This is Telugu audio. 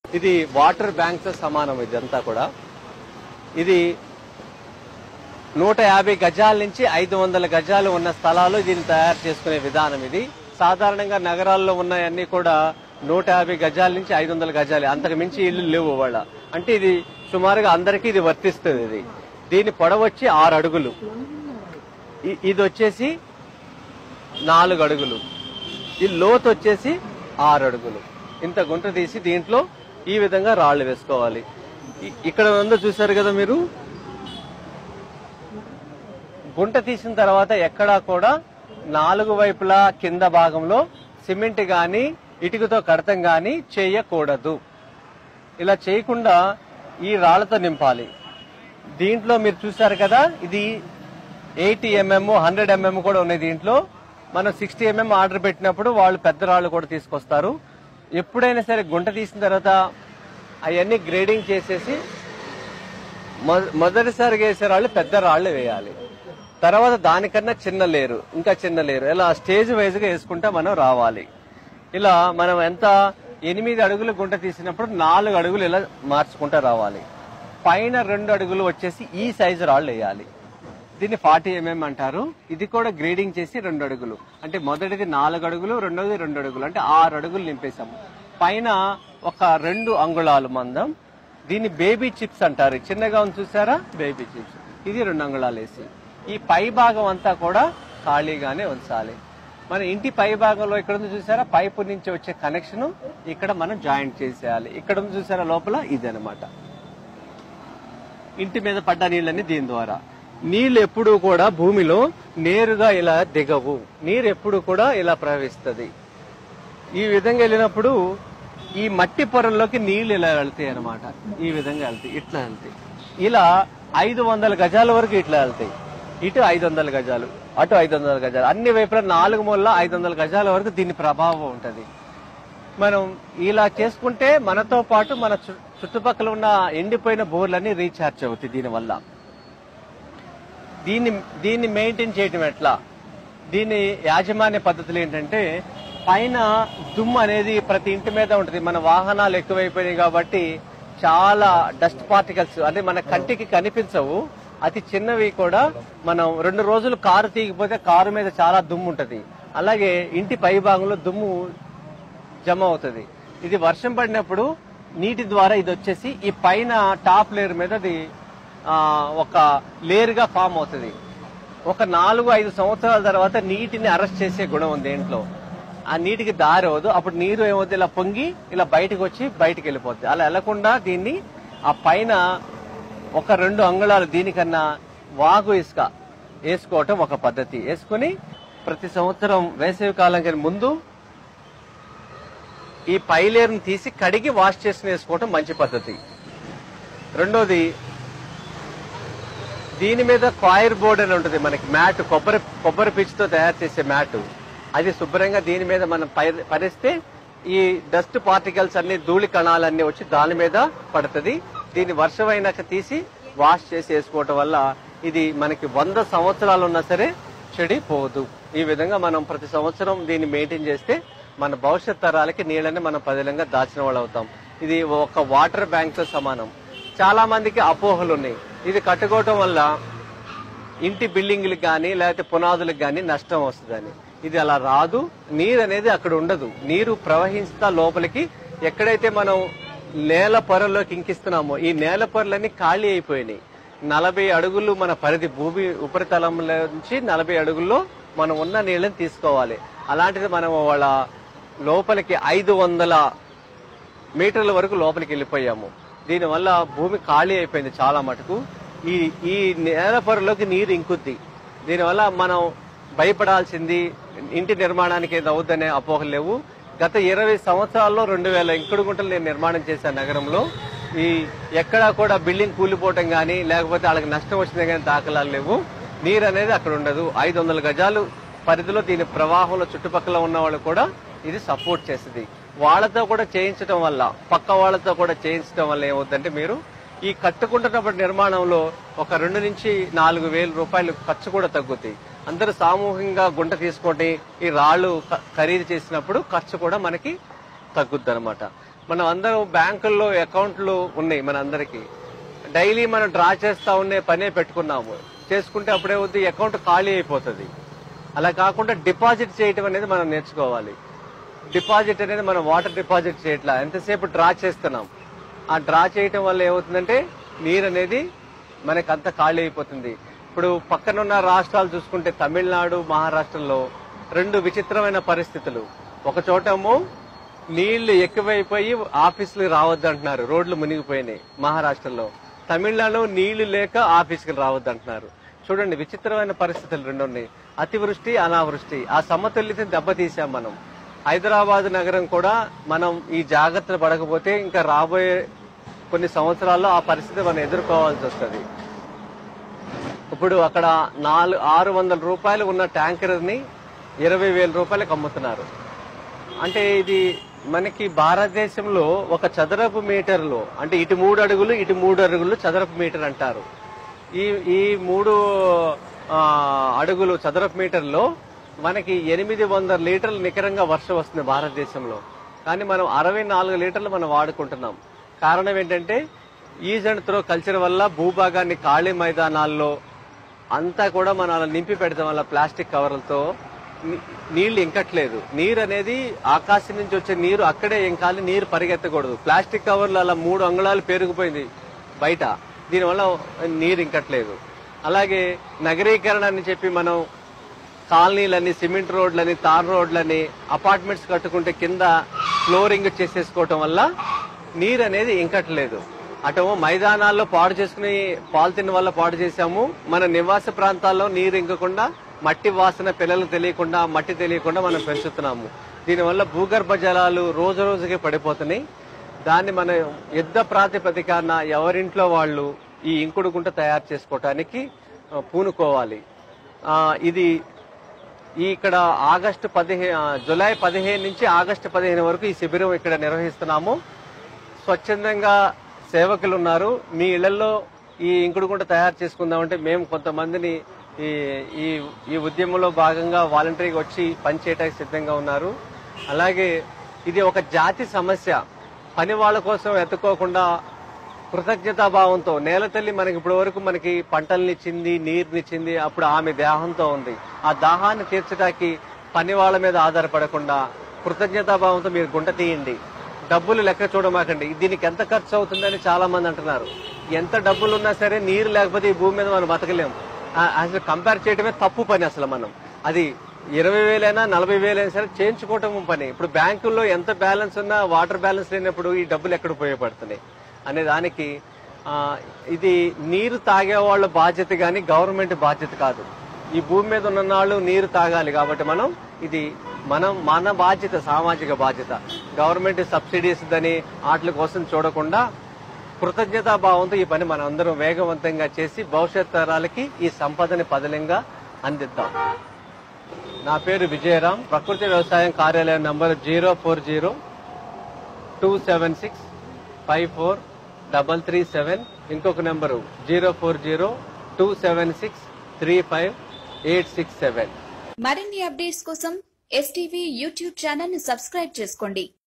ఇది వాటర్ బ్యాంక్ తో సమానం ఇదంతా కూడా ఇది నూట యాభై గజాల నుంచి ఐదు వందల గజాలు ఉన్న స్థలాలు దీన్ని తయారు చేసుకునే విధానం ఇది సాధారణంగా నగరాల్లో ఉన్నాయన్నీ కూడా నూట యాభై గజాల నుంచి ఐదు వందల గజాలు అంతకు మించి ఇల్లు లేవు వాళ్ళ అంటే ఇది సుమారుగా అందరికీ ఇది వర్తిస్తుంది ఇది దీని పొడవు వచ్చి ఆరు అడుగులు ఇ- ఇది వచ్చేసి నాలుగు అడుగులు ఈ లోతు వచ్చేసి ఆరు అడుగులు ఇంత గుంట తీసి దీంట్లో ఈ విధంగా రాళ్లు వేసుకోవాలి ఇ- ఇక్కడ ఉందో చూసారు కదా మీరు గుంట తీసిన తర్వాత ఎక్కడా కూడా నాలుగు వైపులా కింద భాగంలో సిమెంట్ గాని ఇటుకతో కడతం గాని చేయకూడదు ఇలా చేయకుండా ఈ రాళ్లతో నింపాలి దీంట్లో మీరు చూసారు కదా ఇది ఎయిటీ ఎంఎం హండ్రెడ్ ఎంఎం కూడా ఉన్నాయి దీంట్లో మనం సిక్స్టీ ఎంఎం ఆర్డర్ పెట్టినప్పుడు వాళ్ళు పెద్ద రాళ్ళు కూడా తీసుకొస్తారు ఎప్పుడైనా సరే గుంట తీసిన తర్వాత అవన్నీ గ్రేడింగ్ చేసేసి మొ- మొదటిసారిగా వేసే రాళ్ళు పెద్ద రాళ్ళు వేయాలి తర్వాత దానికన్నా చిన్న లేరు ఇంకా చిన్న లేరు ఇలా స్టేజ్ వైజ్ గా వేసుకుంటా మనం రావాలి ఇలా మనం ఎంత ఎనిమిది అడుగులు గుంట తీసినప్పుడు నాలుగు అడుగులు ఇలా మార్చుకుంటా రావాలి పైన రెండు అడుగులు వచ్చేసి ఈ సైజు రాళ్ళు వేయాలి దీన్ని ఫార్టీ ఎంఎం అంటారు ఇది కూడా గ్రేడింగ్ చేసి రెండు అడుగులు అంటే మొదటిది నాలుగు అడుగులు రెండోది రెండు అడుగులు అంటే ఆరు అడుగులు నింపేశాము పైన ఒక రెండు అంగుళాలు మందం దీన్ని బేబీ చిప్స్ అంటారు చిన్నగా ఉంది చూసారా బేబీ చిప్స్ ఇది రెండు అంగుళాలు వేసి ఈ పై భాగం అంతా కూడా ఖాళీగానే ఉంచాలి మన ఇంటి పై భాగంలో ఇక్కడ ఉంది చూసారా పైపు నుంచి వచ్చే కనెక్షన్ ఇక్కడ మనం జాయింట్ చేసేయాలి ఇక్కడ ఉంది చూసారా లోపల ఇది అనమాట ఇంటి మీద పడ్డ నీళ్ళని దీని ద్వారా నీళ్ళు ఎప్పుడూ కూడా భూమిలో నేరుగా ఇలా దిగవు నీరు ఎప్పుడు కూడా ఇలా ప్రవహిస్తుంది ఈ విధంగా వెళ్ళినప్పుడు ఈ మట్టి పొరల్లోకి నీళ్లు ఇలా వెళ్తాయి అనమాట ఈ విధంగా వెళ్తాయి ఇట్లా వెళ్తాయి ఇలా ఐదు వందల గజాల వరకు ఇట్లా వెళ్తాయి ఇటు ఐదు వందల గజాలు అటు ఐదు వందల గజాలు అన్ని వైపులా నాలుగు మూల ఐదు వందల గజాల వరకు దీని ప్రభావం ఉంటది మనం ఇలా చేసుకుంటే మనతో పాటు మన చు- చుట్టుపక్కల ఉన్న ఎండిపోయిన బోర్లన్నీ రీఛార్జ్ అవుతాయి దీనివల్ల దీన్ని దీన్ని మెయింటైన్ చేయటం ఎట్లా దీని యాజమాన్య పద్ధతులు ఏంటంటే పైన దుమ్ము అనేది ప్రతి ఇంటి మీద ఉంటుంది మన వాహనాలు ఎక్కువైపోయినాయి కాబట్టి చాలా డస్ట్ పార్టికల్స్ అంటే మన కంటికి కనిపించవు అతి చిన్నవి కూడా మనం రెండు రోజులు కారు తీగిపోతే కారు మీద చాలా దుమ్ము ఉంటది అలాగే ఇంటి పై భాగంలో దుమ్ము జమ అవుతుంది ఇది వర్షం పడినప్పుడు నీటి ద్వారా ఇది వచ్చేసి ఈ పైన టాప్ లేయర్ మీద అది ఆ, ఒక లేయర్ గా ఫామ్ అవుతుంది ఒక నాలుగు ఐదు సంవత్సరాల తర్వాత నీటిని అరెస్ట్ చేసే గుణం ఉంది దీంట్లో ఆ నీటికి దారి అవ్వదు అప్పుడు నీరు ఏమవుతుంది ఇలా పొంగి ఇలా బయటకు వచ్చి బయటికి వెళ్ళిపోతుంది అలా వెళ్లకుండా దీన్ని ఆ పైన ఒక రెండు అంగుళాలు దీనికన్నా వాగు ఇసుక వేసుకోవటం ఒక పద్ధతి వేసుకుని ప్రతి సంవత్సరం వేసవి కాలం ముందు ఈ పైలేరుని తీసి కడిగి వాష్ చేసుకుని వేసుకోవటం మంచి పద్ధతి రెండోది దీని మీద కాయిర్ బోర్డ్ అని ఉంటుంది మనకి మ్యాట్ కొబ్బరి కొబ్బరి పీచుతో తయారు చేసే మ్యాట్ అది శుభ్రంగా దీని మీద మనం పై- పరిస్తే ఈ డస్ట్ పార్టికల్స్ అన్ని ధూళి కణాలన్నీ వచ్చి దాని మీద పడుతుంది దీన్ని వర్షం అయినాక తీసి వాష్ చేసి వేసుకోవటం వల్ల ఇది మనకి వంద సంవత్సరాలు ఉన్నా సరే చెడిపోదు ఈ విధంగా మనం ప్రతి సంవత్సరం దీన్ని మెయింటైన్ చేస్తే మన భవిష్యత్ తరాలకి నీళ్ళని మనం పదిలంగా దాచిన వాళ్ళు అవుతాం ఇది ఒక వాటర్ బ్యాంక్ తో సమానం చాలా మందికి అపోహలు ఉన్నాయి ఇది కట్టుకోవటం వల్ల ఇంటి బిల్డింగ్లకు కానీ లేకపోతే పునాదులకు కానీ నష్టం వస్తుందని ఇది అలా రాదు నీరు అనేది అక్కడ ఉండదు నీరు ప్రవహిస్తా లోపలికి ఎక్కడైతే మనం నేల పొరల్లోకి ఇంకిస్తున్నామో ఈ నేల పొరలన్నీ ఖాళీ అయిపోయినాయి నలభై అడుగులు మన పరిధి భూమి ఉపరితలంలో నుంచి నలభై అడుగుల్లో మనం ఉన్న నీళ్ళని తీసుకోవాలి అలాంటిది మనం వాళ్ళ లోపలికి ఐదు వందల మీటర్ల వరకు లోపలికి వెళ్ళిపోయాము దీనివల్ల భూమి ఖాళీ అయిపోయింది చాలా మటుకు ఈ ఈ నేల పొరలోకి నీరు ఇంకుద్ది దీనివల్ల మనం భయపడాల్సింది ఇంటి నిర్మాణానికి ఏదో అవుద్దనే అపోహలు లేవు గత ఇరవై సంవత్సరాల్లో రెండు వేల ఇంకుడు గుంటలు నేను నిర్మాణం చేశాను నగరంలో ఈ ఎక్కడా కూడా బిల్డింగ్ కూలిపోవటం కానీ లేకపోతే వాళ్ళకి నష్టం వచ్చింది కానీ దాఖలాలు లేవు నీరు అనేది అక్కడ ఉండదు ఐదు వందల గజాలు పరిధిలో దీని ప్రవాహంలో చుట్టుపక్కల ఉన్న వాళ్ళు కూడా ఇది సపోర్ట్ చేస్తుంది వాళ్ళతో కూడా చేయించడం వల్ల పక్క వాళ్ళతో కూడా చేయించడం వల్ల ఏమవుతుందంటే మీరు ఈ కట్టుకుంటున్నప్పటి నిర్మాణంలో ఒక రెండు నుంచి నాలుగు వేల రూపాయలు ఖర్చు కూడా తగ్గుతాయి అందరూ సామూహికంగా గుంట తీసుకొని ఈ రాళ్ళు ఖ- ఖరీదు చేసినప్పుడు ఖర్చు కూడా మనకి తగ్గుద్ది అనమాట మనం అందరం బ్యాంకుల్లో అకౌంట్లు ఉన్నాయి మన అందరికి డైలీ మనం డ్రా చేస్తా ఉండే పనే పెట్టుకున్నాము చేసుకుంటే అప్పుడే వద్దు అకౌంట్ ఖాళీ అయిపోతుంది అలా కాకుండా డిపాజిట్ చేయటం అనేది మనం నేర్చుకోవాలి డిపాజిట్ అనేది మనం వాటర్ డిపాజిట్ చేయట్లా ఎంతసేపు డ్రా చేస్తున్నాం ఆ డ్రా చేయటం వల్ల ఏమవుతుందంటే నీరు అనేది మనకి అంత ఖాళీ అయిపోతుంది ఇప్పుడు పక్కనున్న రాష్ట్రాలు చూసుకుంటే తమిళనాడు మహారాష్ట్రలో రెండు విచిత్రమైన పరిస్థితులు ఒక చోటేమో నీళ్లు ఎక్కువైపోయి ఆఫీసులు రావద్దు అంటున్నారు రోడ్లు మునిగిపోయినాయి మహారాష్ట్రలో తమిళనాడులో నీళ్లు లేక ఆఫీసుకి రావద్దు అంటున్నారు చూడండి విచిత్రమైన పరిస్థితులు రెండు ఉన్నాయి అతివృష్టి అనావృష్టి ఆ సమతుల్యతని దెబ్బతీసాం మనం హైదరాబాద్ నగరం కూడా మనం ఈ జాగ్రత్తలు పడకపోతే ఇంకా రాబోయే కొన్ని సంవత్సరాల్లో ఆ పరిస్థితి మనం ఎదుర్కోవాల్సి వస్తుంది ఇప్పుడు అక్కడ నాలుగు ఆరు వందల రూపాయలు ఉన్న ట్యాంకర్ ని ఇరవై వేల రూపాయలకు అమ్ముతున్నారు అంటే ఇది మనకి భారతదేశంలో ఒక చదరపు మీటర్లో అంటే ఇటు మూడు అడుగులు ఇటు మూడు అడుగులు చదరపు మీటర్ అంటారు ఈ ఈ మూడు ఆ, అడుగులు చదరపు మీటర్లో మనకి ఎనిమిది వందల లీటర్లు నికరంగా వర్షం వస్తుంది భారతదేశంలో కానీ మనం అరవై నాలుగు లీటర్లు మనం వాడుకుంటున్నాం కారణం ఏంటంటే ఈజ్ అండ్ త్రో కల్చర్ వల్ల భూభాగాన్ని ఖాళీ మైదానాల్లో అంతా కూడా మనం అలా నింపి పెడతాం వల్ల ప్లాస్టిక్ కవర్లతో ని- నీళ్లు ఇంకట్లేదు నీరు అనేది ఆకాశం నుంచి వచ్చే నీరు అక్కడే ఇంకాలి నీరు పరిగెత్తకూడదు ప్లాస్టిక్ కవర్లు అలా మూడు అంగుళాలు పెరిగిపోయింది బయట దీనివల్ల నీరు ఇంకట్లేదు అలాగే నగరీకరణ అని చెప్పి మనం కాలనీలని సిమెంట్ రోడ్లని తార్ రోడ్లని అపార్ట్మెంట్స్ కట్టుకుంటే కింద ఫ్లోరింగ్ చేసేసుకోవటం వల్ల నీరు అనేది ఇంకట్లేదు అటో మైదానాల్లో పాడు చేసుకుని పాలిథిన్ వల్ల పాడు చేశాము మన నివాస ప్రాంతాల్లో నీరు ఇంకకుండా మట్టి వాసన పిల్లలకు తెలియకుండా మట్టి తెలియకుండా మనం పెంచుతున్నాము దీనివల్ల భూగర్భ జలాలు రోజు రోజుకి పడిపోతున్నాయి దాన్ని మనం యుద్ధ ప్రాతిపదికన ఎవరింట్లో వాళ్ళు ఈ ఇంకుడు గుంట తయారు చేసుకోవటానికి ఆ, పూనుకోవాలి ఆ, ఇది ఈ ఇక్కడ ఆగస్టు పదిహే ఆ, జూలై పదిహేను నుంచి ఆగస్టు పదిహేను వరకు ఈ శిబిరం ఇక్కడ నిర్వహిస్తున్నాము స్వచ్ఛందంగా సేవకులు ఉన్నారు మీ ఇళ్లలో ఈ ఇంకుడు గుంట తయారు చేసుకుందామంటే మేము కొంతమందిని ఈ ఈ ఈ ఉద్యమంలో భాగంగా వాలంటరీగా వచ్చి పనిచేయడానికి సిద్ధంగా ఉన్నారు అలాగే ఇది ఒక జాతి సమస్య పని వాళ్ళ కోసం ఎత్తుకోకుండా కృతజ్ఞతాభావంతో నేల తల్లి మనకి ఇప్పటి వరకు మనకి పంటలనిచ్చింది నీరునిచ్చింది అప్పుడు ఆమె దాహంతో ఉంది ఆ దాహాన్ని తీర్చడానికి పని వాళ్ళ మీద ఆధారపడకుండా కృతజ్ఞతాభావంతో మీరు గుంట తీయండి డబ్బులు లెక్క చూడమాకండి దీనికి ఎంత ఖర్చు అవుతుందని చాలా మంది అంటున్నారు ఎంత డబ్బులు ఉన్నా సరే నీరు లేకపోతే ఈ భూమి మీద మనం బతకలేము ఆ- అసలు కంపేర్ చేయడమే తప్పు పని అసలు మనం అది ఇరవై వేలైనా నలభై వేలైనా సరే చేయించుకోవటం పని ఇప్పుడు బ్యాంకుల్లో ఎంత బ్యాలెన్స్ ఉన్నా వాటర్ బ్యాలెన్స్ లేనప్పుడు ఈ డబ్బులు ఎక్కడ ఉపయోగపడుతున్నాయి అనే దానికి ఆ, ఇది నీరు తాగే వాళ్ళ బాధ్యత కానీ గవర్నమెంట్ బాధ్యత కాదు ఈ భూమి మీద ఉన్న నాళ్ళు నీరు తాగాలి కాబట్టి మనం ఇది మనం మన బాధ్యత సామాజిక బాధ్యత గవర్నమెంట్ సబ్సిడీస్ దని వాటి కోసం చూడకుండా కృతజ్ఞతా భావంతో ఈ పని మనం అందరం వేగవంతంగా చేసి భవిష్యత్ తరాలకి ఈ సంపదని పదలంగా అందిద్దాం నా పేరు విజయరామ్ ప్రకృతి వ్యవసాయం కార్యాలయం number zero four zero two seven six five four double three seven ఇంకొక number zero four zero two seven six three five eight six seven మరిన్ని అప్డేట్స్ కోసం ఎస్టీవీ యూట్యూబ్ ఛానల్ ని సబ్స్క్రైబ్ చేసుకోండి